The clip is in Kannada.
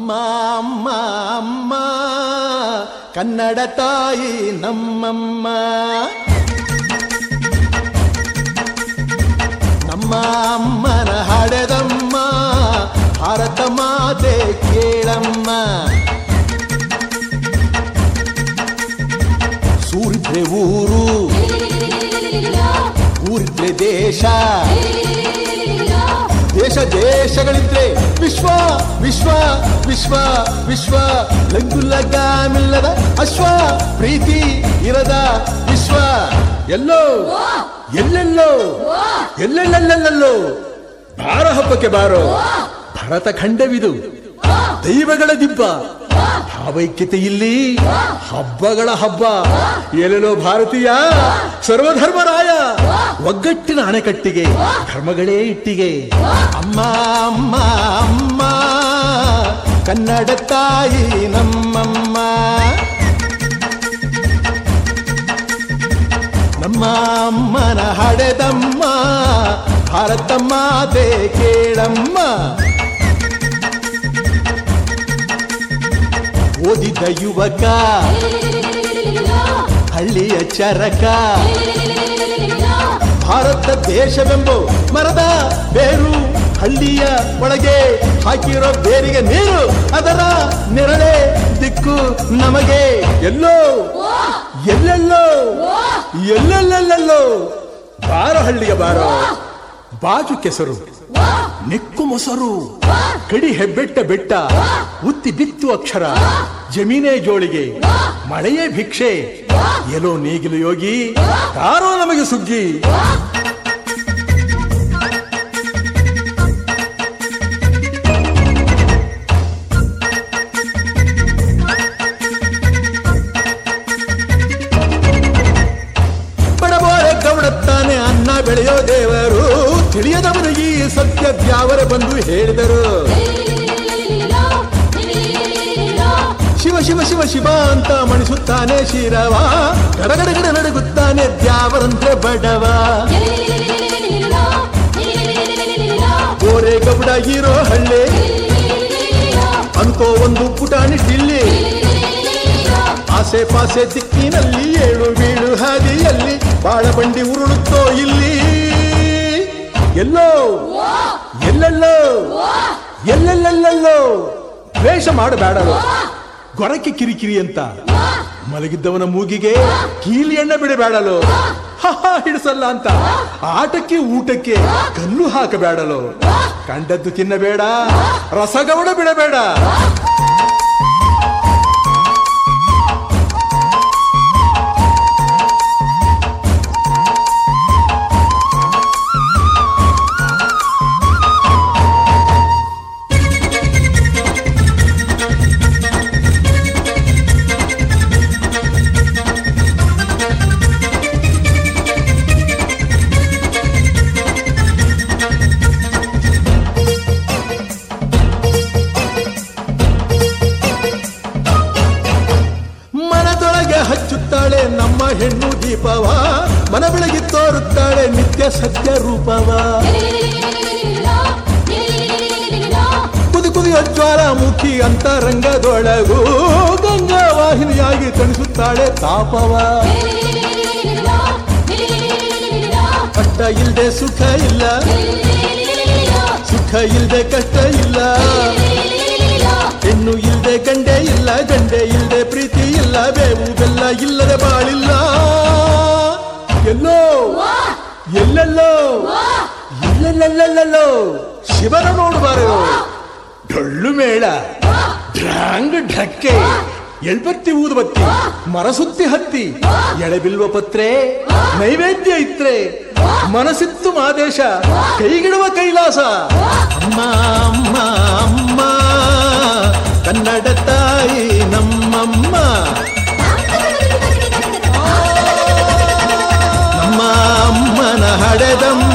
ಅಮ್ಮ ಅಮ್ಮ ಅಮ್ಮ ಕನ್ನಡ ತಾಯಿ ನಮ್ಮಮ್ಮ ನಮ್ಮ ಅಮ್ಮನ ಹಡೆದಮ್ಮ ಭಾರತ ಮಾತೆ ಕೇಳಮ್ಮ ಸೂರಿದ್ರೆ ಊರು ಊರಿದ್ರೆ ದೇಶ ದೇಶ ದೇಶಗಳಿದ್ರೆ ವಿಶ್ವ ವಿಶ್ವ ವಿಶ್ವ ವಿಶ್ವ ಲಗ್ಗುಲ್ಲಗಾಮಿಲ್ಲದ ಅಶ್ವ ಪ್ರೀತಿ ಇರದ ವಿಶ್ವ ಎಲ್ಲೋ ಎಲ್ಲೆಲ್ಲೋ ಎಲ್ಲೆಲ್ಲೆಲ್ಲೆಲ್ಲೋ ಬಾರ ಹಬ್ಬಕ್ಕೆ ಬಾರೋ ಭರತ ಖಂಡವಿದು ದೈವಗಳ ದಿಬ್ಬ ಭಾವೈಕ್ಯತೆ ಇಲ್ಲಿ ಹಬ್ಬಗಳ ಹಬ್ಬ ಎಲ್ಲೆಲ್ಲೋ ಭಾರತೀಯ ಸರ್ವಧರ್ಮರಾಯ ಒಗ್ಗಟ್ಟಿನ ಅಣೆಕಟ್ಟಿಗೆ ಧರ್ಮಗಳೇ ಇಟ್ಟಿಗೆ ಅಮ್ಮ ಅಮ್ಮ ಅಮ್ಮ ಕನ್ನಡ ತಾಯಿ ನಮ್ಮಮ್ಮ ನಮ್ಮ ಅಮ್ಮನ ಹಡೆದಮ್ಮ ಭಾರತ ಮಾತೆ ಕೇಳಮ್ಮ ಓದಿದ ಯುವಕ ಹಳ್ಳಿಯ ಚರಕ ಭಾರತ ದೇಶವೆಂಬೋ ಮರದ ಬೇರು ಹಳ್ಳಿಯ ಒಳಗೆ ಹಾಕಿರೋ ಬೇರಿಗೆ ನೀರು ಅದರ ನೆರಳೆ ದಿಕ್ಕು ನಮಗೆ ಎಲ್ಲೋ ಎಲ್ಲೆಲ್ಲೋ ಎಲ್ಲೆಲ್ಲೆಲ್ಲೆಲ್ಲೋ ಬಾರೋ ಹಳ್ಳಿಗೆ ಬಾರೋ ಬಾಜು ಕೆಸರು ನೆಕ್ಕು ಮೊಸರು ಕಡಿ ಹೆಬ್ಬೆಟ್ಟ ಬೆಟ್ಟ ಉತ್ತಿ ಬಿತ್ತು ಅಕ್ಷರ ಜಮೀನೇ ಜೋಳಿಗೆ ಮಳೆಯೇ ಭಿಕ್ಷೆ ಎಲ್ಲೋ ನೇಗಿಲು ಯೋಗಿ ಯಾರೋ ನಮಗೆ ಸುಗ್ಗಿ ಬಡಬೋರೆ ಗೌಡತ್ತಾನೆ ಅನ್ನ ಬೆಳೆಯೋ ದೇವರು ತಿಳಿಯದವನು ಈ ಸತ್ಯ ದ್ಯಾವರ ಬಂದು ಹೇಳಿದರು ಶಿವ ಶಿವ ಶಿವ ಶಿವ ಅಂತ ಮಣಿಸುತ್ತಾನೆ ಶಿರವ ಗಡಗಡಗಡ ನಡುಗುತ್ತಾನೆ ದ್ಯಾವರಂದ್ರೆ ಬಡವ ಗೋರೆ ಗೌಡ ಇರೋ ಹಳ್ಳಿ ಅನ್ಕೋ ಒಂದು ಪುಟಾಣಿ ಟಿಲ್ಲಿ ಆಸೆ ಪಾಸೆ ದಿಕ್ಕಿನಲ್ಲಿ ಏಳು ಬೀಳು ಹಾದಿಯಲ್ಲಿ ಬಾಳ ಬಂಡಿ ಉರುಳುತ್ತೋ ಇಲ್ಲಿ ಎಲ್ಲೋ ಎಲ್ಲೆಲ್ಲೋ ಎಲ್ಲೆಲ್ಲೆಲ್ಲೆಲ್ಲೋ ದ್ವೇಷ ಮಾಡಬೇಡರು ಗೊರಕ್ಕೆ ಕಿರಿಕಿರಿ ಅಂತ ಮಲಗಿದ್ದವನ ಮೂಗಿಗೆ ಕೀಲಿ ಎಣ್ಣೆ ಬಿಡಬೇಡಲು ಹಹ ಹಿಡಿಸಲ್ಲ ಅಂತ ಆಟಕ್ಕೆ ಊಟಕ್ಕೆ ಕಲ್ಲು ಹಾಕಬೇಡಲು ಕಂಡದ್ದು ತಿನ್ನಬೇಡ ರಸಗೌಡ ಬಿಡಬೇಡ ಮನದೊಳಗೆ ಹಚ್ಚುತ್ತಾಳೆ ನಮ್ಮ ಹೆಣ್ಣು ದೀಪವ ಮನ ಬೆಳಗಿ ತೋರುತ್ತಾಳೆ ನಿತ್ಯ ಸತ್ಯ ರೂಪವ ಕುದಿ ಕುದಿಯ ಜ್ವಾಲಾಮುಖಿ ಅಂತರಂಗದೊಳಗೂ ಗಂಗಾ ವಾಹಿನಿಯಾಗಿ ತಣಿಸುತ್ತಾಳೆ ತಾಪವ ಕಷ್ಟ ಇಲ್ದೆ ಸುಖ ಇಲ್ಲ ಸುಖ ಇಲ್ದೆ ಕಷ್ಟ ಇಲ್ಲ ಹೆಣ್ಣು ಇಲ್ದೆ ಗಂಡೆ ಇಲ್ಲ ಗಂಡೆ ಇಲ್ದೆ ಪ್ರೀತಿ ಇಲ್ಲ ಬೇವು ಬೆಲ್ಲ ಇಲ್ಲದೆ ಬಾಳಿಲ್ಲ ಎಲ್ಲೋ ಎಲ್ಲೆಲ್ಲೋ ಎಲ್ಲೆಲ್ಲೆಲ್ಲೆಲ್ಲೋ ಶಿವನ ನೋಡಬಾರು ಡೊಳ್ಳು ಮೇಳ ಡ್ರಾಂಗ್ ಢಕ್ಕೆ ಎಳ್ಬತ್ತಿ ಊದುಬತ್ತಿ ಮರಸುತ್ತಿ ಹತ್ತಿ ಎಳೆಬಿಲ್ವ ಪತ್ರೆ ನೈವೇದ್ಯ ಇತ್ರೆ ಮನಸ್ಸಿತ್ತು ಮಾದೇಶ ಕೈಗಿಡುವ ಕೈಲಾಸ ಅಮ್ಮ ಅಮ್ಮ ಅಮ್ಮ ಕನ್ನಡ ತಾಯಿ ನಮ್ಮಮ್ಮ ನಮ್ಮ ಅಮ್ಮನ ಹಡೆದಮ್ಮ